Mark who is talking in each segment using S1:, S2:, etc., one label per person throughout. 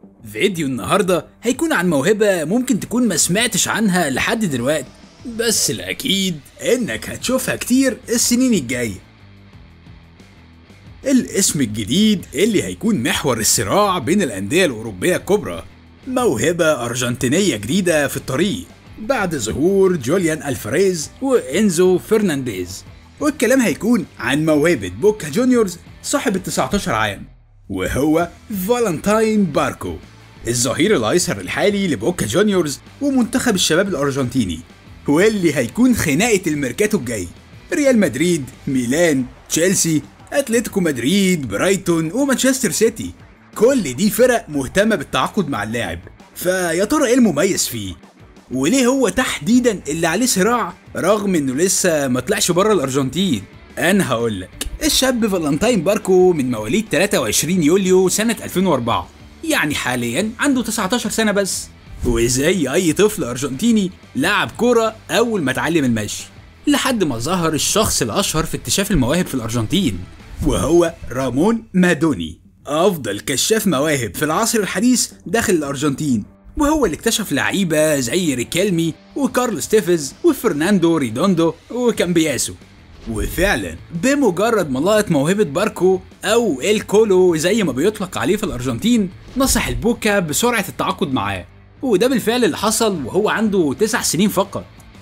S1: فيديو النهاردة هيكون عن موهبة ممكن تكون ما سمعتش عنها لحد دلوقتي بس الأكيد إنك هتشوفها كتير السنين الجاية الاسم الجديد اللي هيكون محور الصراع بين الأندية الأوروبية الكبرى موهبة أرجنتينية جديدة في الطريق بعد ظهور جوليان الفاريز وإنزو فرنانديز والكلام هيكون عن موهبة بوكا جونيورز صاحب ال 19 عام وهو فالنتاين باركو الظهير الايسر الحالي لبوكا جونيورز ومنتخب الشباب الارجنتيني واللي هيكون خناقه الميركاتو الجاي ريال مدريد ميلان تشيلسي اتلتيكو مدريد برايتون ومانشستر سيتي كل دي فرق مهتمه بالتعاقد مع اللاعب فيا ترى ايه المميز فيه وليه هو تحديدا اللي عليه صراع رغم انه لسه ما طلعش بره الارجنتين انا هقول لك الشاب فالنتاين باركو من مواليد 23 يوليو سنة 2004 يعني حاليا عنده 19 سنة بس وزي أي طفل أرجنتيني لعب كورة أول ما اتعلم المشي لحد ما ظهر الشخص الأشهر في اكتشاف المواهب في الأرجنتين وهو رامون مادوني أفضل كشاف مواهب في العصر الحديث داخل الأرجنتين وهو اللي اكتشف لعيبة زي ريكيلمي وكارلوس تيفيز وفرناندو ريدوندو وكامبياسو وفعلا بمجرد ما لقط موهبة باركو أو الكولو زي ما بيطلق عليه في الأرجنتين نصح البوكا بسرعة التعاقد معاه وده بالفعل اللي حصل وهو عنده تسع سنين فقط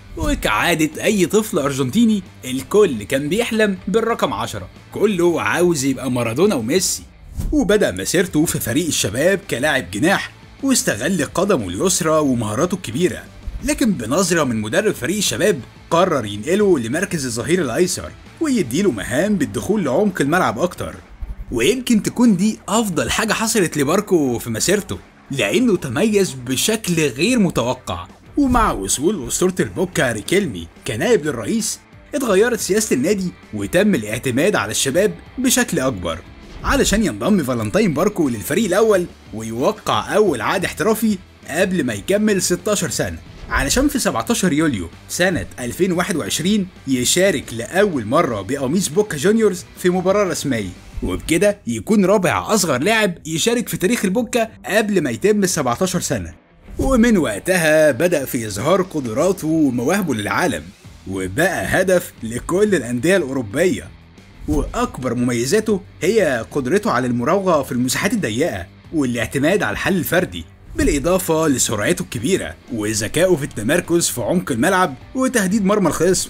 S1: وكعادة أي طفل أرجنتيني الكل كان بيحلم بالرقم عشرة كله عاوز يبقى مارادونا وميسي وبدأ مسيرته في فريق الشباب كلاعب جناح واستغل قدمه اليسرى ومهاراته الكبيرة لكن بنظرة من مدرب فريق الشباب قرر ينقله لمركز الظهير الأيسر ويديله مهام بالدخول لعمق الملعب أكتر ويمكن تكون دي أفضل حاجة حصلت لباركو في مسيرته لأنه تميز بشكل غير متوقع ومع وصول أسطورة البوكا ريكيلمي كنائب للرئيس اتغيرت سياسة النادي وتم الاعتماد على الشباب بشكل أكبر علشان ينضم فالنتاين باركو للفريق الأول ويوقع أول عقد احترافي قبل ما يكمل 16 سنة علشان في 17 يوليو سنة 2021 يشارك لأول مرة بقميص بوكا جونيورز في مباراة رسمية وبكده يكون رابع أصغر لاعب يشارك في تاريخ البوكا قبل ما يتم 17 سنة ومن وقتها بدأ في إظهار قدراته ومواهبه للعالم وبقى هدف لكل الأندية الأوروبية وأكبر مميزاته هي قدرته على المراوغة في المساحات الضيقة والاعتماد على الحل الفردي بالإضافة لسرعته الكبيرة وذكائه في التمركز في عمق الملعب وتهديد مرمى الخصم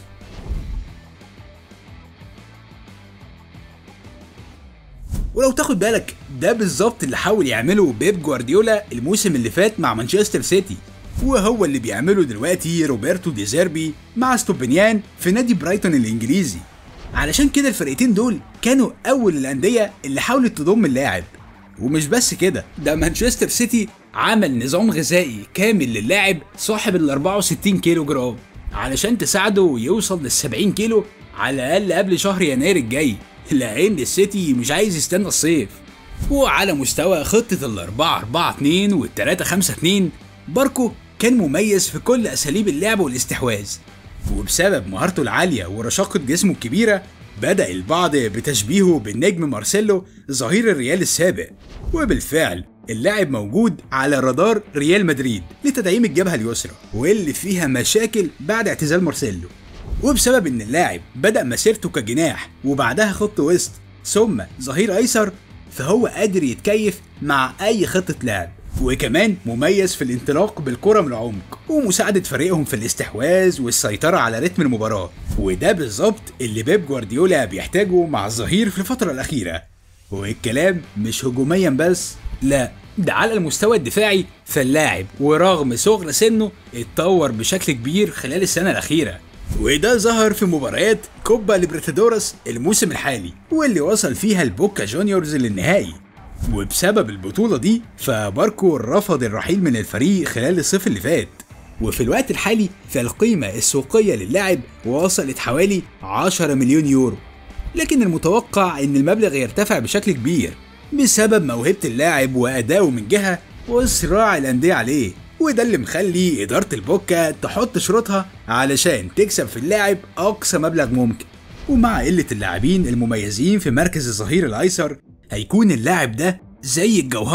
S1: ولو تاخد بالك ده بالظبط اللي حاول يعمله بيب جوارديولا الموسم اللي فات مع مانشستر سيتي وهو اللي بيعمله دلوقتي روبرتو ديزيربي مع ستوبنيان في نادي برايتون الانجليزي علشان كده الفرقتين دول كانوا اول الانديه اللي حاولت تضم اللاعب ومش بس كده ده مانشستر سيتي عمل نظام غذائي كامل للاعب صاحب ال 64 كيلو جرام علشان تساعده يوصل لل 70 كيلو على الاقل قبل شهر يناير الجاي لان السيتي مش عايز يستنى الصيف وعلى مستوى خطة ال 4 4 2 وال 3 5 2 باركو كان مميز في كل اساليب اللعب والاستحواذ وبسبب مهارته العالية ورشاقة جسمه الكبيرة بدأ البعض بتشبيهه بالنجم مارسيلو ظهير الريال السابق وبالفعل اللاعب موجود على رادار ريال مدريد لتدعيم الجبهة اليسرى واللي فيها مشاكل بعد اعتزال مارسيلو وبسبب ان اللاعب بدأ مسيرته كجناح وبعدها خط وسط ثم ظهير ايسر فهو قادر يتكيف مع اي خطة لعب وكمان مميز في الانطلاق بالكرة من العمق ومساعدة فريقهم في الاستحواذ والسيطرة على رتم المباراة وده بالظبط اللي بيب جوارديولا بيحتاجه مع الظهير في الفترة الأخيرة والكلام مش هجوميا بس لا ده على المستوى الدفاعي فاللاعب ورغم صغر سنه اتطور بشكل كبير خلال السنة الأخيرة وده ظهر في مباريات كوبا ليبرتادورس الموسم الحالي واللي وصل فيها البوكا جونيورز للنهائي وبسبب البطولة دي فباركو رفض الرحيل من الفريق خلال الصيف اللي فات وفي الوقت الحالي فالقيمة السوقية للاعب وصلت حوالي 10 مليون يورو لكن المتوقع ان المبلغ يرتفع بشكل كبير بسبب موهبة اللاعب وأدائه من جهة وصراع الأندية عليه وده اللي مخلي إدارة البوكا تحط شروطها علشان تكسب في اللاعب أقصى مبلغ ممكن ومع قلة اللاعبين المميزين في مركز الظهير الأيسر هيكون اللاعب ده زي الجوهرة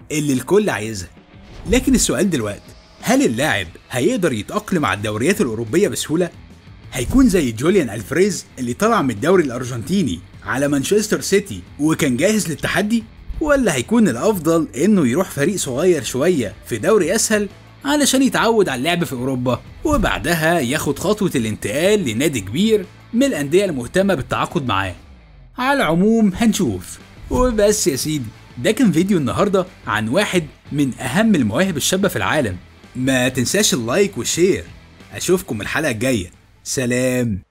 S1: اللي الكل عايزها لكن السؤال دلوقتي هل اللاعب هيقدر يتأقلم على الدوريات الأوروبية بسهولة؟ هيكون زي جوليان ألفريز اللي طلع من الدوري الأرجنتيني على مانشستر سيتي وكان جاهز للتحدي؟ ولا هيكون الأفضل إنه يروح فريق صغير شوية في دوري أسهل علشان يتعود على اللعب في أوروبا وبعدها ياخد خطوة الانتقال لنادي كبير من الأندية المهتمة بالتعاقد معاه على العموم هنشوف وبس يا سيدي ده كان فيديو النهاردة عن واحد من أهم المواهب الشابة في العالم ما تنساش اللايك والشير أشوفكم الحلقة الجاية سلام